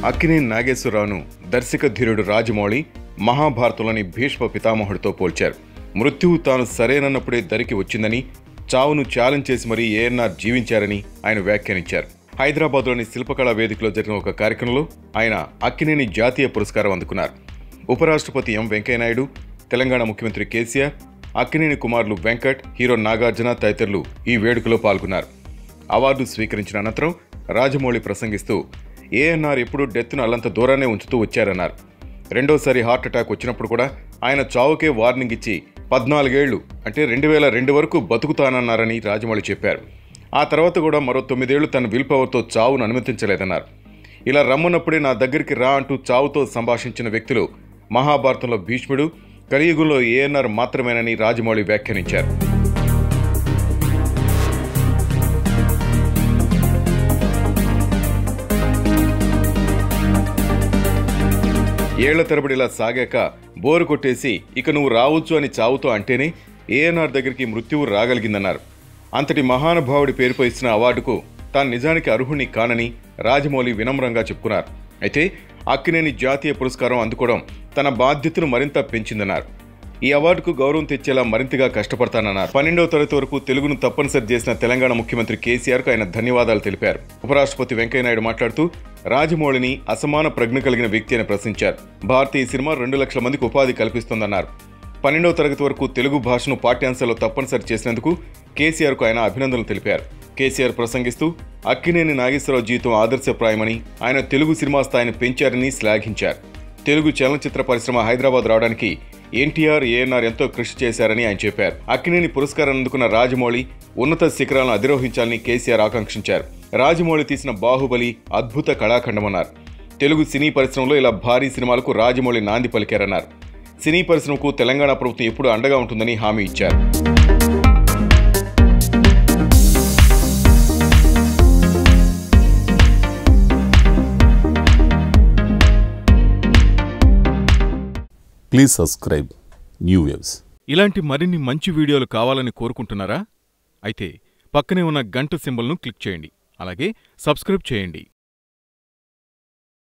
అక్కినేని నాగేశ్వరరావును దర్శక ధీరుడు రాజమౌళి మహాభారతంలోని భీష్మ పితామహుడితో పోల్చారు మృత్యువు తాను సరేనన్నప్పుడే దరికి వచ్చిందని చావును ఛాలెంజ్ చేసి మరీ ఏఎన్ఆర్ జీవించారని ఆయన వ్యాఖ్యానించారు హైదరాబాద్లోని శిల్పకళా వేదికలో జరిగిన ఒక కార్యక్రమంలో ఆయన అక్కినేని జాతీయ పురస్కారం అందుకున్నారు ఉపరాష్ట్రపతి ఎం వెంకయ్యనాయుడు తెలంగాణ ముఖ్యమంత్రి కేసీఆర్ అక్కినేని కుమారులు వెంకట్ హీరో నాగార్జున తదితరులు ఈ వేడుకలో పాల్గొన్నారు అవార్డు స్వీకరించిన అనంతరం రాజమౌళి ప్రసంగిస్తూ ఏఎన్ఆర్ ఎప్పుడూ డెత్ను అల్లంత దూరానే ఉంచుతూ వచ్చారన్నారు రెండోసారి హార్ట్ అటాక్ వచ్చినప్పుడు కూడా ఆయన చావుకే వార్నింగ్ ఇచ్చి పద్నాలుగేళ్లు అంటే రెండు వేల రెండు వరకు బతుకుతానన్నారని రాజమౌళి చెప్పారు ఆ తర్వాత కూడా మరో తొమ్మిదేళ్లు తన విల్ పవర్తో చావును అనుమతించలేదన్నారు ఇలా రమ్మన్నప్పుడే నా దగ్గరికి రా అంటూ చావుతో సంభాషించిన వ్యక్తులు మహాభారతంలో భీష్ముడు కలియుగంలో ఏఎన్ఆర్ మాత్రమేనని రాజమౌళి వ్యాఖ్యానించారు ఏళ్ల తరబడి ఇలా సాగాక బోరు కొట్టేసి ఇక నువ్వు రావచ్చు అని చావుతో అంటేనే ఏఎన్ఆర్ దగ్గరికి మృత్యువు రాగలిగిందన్నారు అంతటి మహానుభావుడి పేరుపై ఇచ్చిన అవార్డుకు తాను నిజానికి అర్హుణ్ణి కానని రాజమౌళి వినమ్రంగా చెప్పుకున్నారు అయితే అక్కినేని జాతీయ పురస్కారం అందుకోవడం తన బాధ్యతను మరింత పెంచిందన్నారు ఈ అవార్డుకు గౌరవం తెచ్చేలా మరింతగా కష్టపడతానన్నారు పన్నెండవ తరగతి వరకు తెలుగును తప్పనిసరి చేసిన తెలంగాణ ముఖ్యమంత్రి కేసీఆర్కు ఆయన ధన్యవాదాలు తెలిపారు ఉపరాష్ట్రపతి వెంకయ్యనాయుడు మాట్లాడుతూ రాజమౌళిని అసమాన ప్రజ్ఞ కలిగిన వ్యక్తి అని ప్రశంసించారు భారతీయ సినిమా రెండు లక్షల మందికి ఉపాధి కల్పిస్తోందన్నారు పన్నెండవ తరగతి వరకు తెలుగు భాషను పాఠ్యాంశాల్లో తప్పనిసరి చేసినందుకు కేసీఆర్కు ఆయన అభినందనలు తెలిపారు కేసీఆర్ ప్రసంగిస్తూ అక్కినేని నాగేశ్వరరావు జీవితం ఆదర్శప్రాయమని ఆయన తెలుగు సినిమా స్థాయిని పెంచారని శ్లాఘించారు తెలుగు చలనచిత్ర పరిశ్రమ హైదరాబాద్ రావడానికి ఎన్టీఆర్ ఏఎన్ఆర్ ఎంతో కృషి చేశారని ఆయన చెప్పారు అక్కినేని పురస్కారం అందుకున్న రాజమౌళి ఉన్నత శిఖరాలను అధిరోహించాలని కేసీఆర్ ఆకాంక్షించారు రాజమౌళి తీసిన బాహుబలి అద్భుత కళాఖండమన్నారు తెలుగు సినీ పరిశ్రమలో ఇలా భారీ సినిమాలకు రాజమౌళి నాంది పలికారన్నారు సినీ పరిశ్రమకు తెలంగాణ ప్రభుత్వం ఎప్పుడూ అండగా ఉంటుందని హామీ ఇచ్చారు Please subscribe New Waves. ఇలాంటి మరిన్ని మంచి వీడియోలు కావాలని కోరుకుంటున్నారా అయితే పక్కనే ఉన్న గంట సింబల్ను క్లిక్ చేయండి అలాగే సబ్స్క్రైబ్ చేయండి